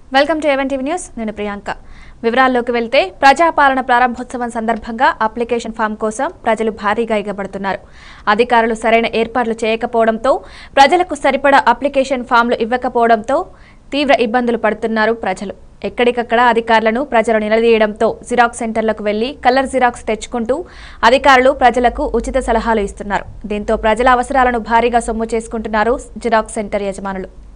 welcome to even TV news నేను ప్రియాంక వివరాల్లోకి వెళ్తే ప్రజాపాలన ప్రారంభోత్సవం సందర్భంగా అప్లికేషన్ ఫామ్ కోసం ప్రజలు భారీగా ఎగబడుతున్నారు అధికారులు సరైన ఏర్పాట్లు చేయకపోవడంతో ప్రజలకు సరిపడా అప్లికేషన్ ఫామ్లు ఇవ్వకపోవడంతో తీవ్ర ఇబ్బందులు పడుతున్నారు ప్రజలు ఎక్కడికక్కడ అధికారులను ప్రజలు నిలదీయడంతో జిరాక్స్ సెంటర్లకు వెళ్లి కలర్ జిరాక్స్ తెచ్చుకుంటూ అధికారులు ప్రజలకు ఉచిత సలహాలు ఇస్తున్నారు దీంతో ప్రజల అవసరాలను భారీగా సొమ్ము చేసుకుంటున్నారు జిరాక్స్ సెంటర్ యజమానులు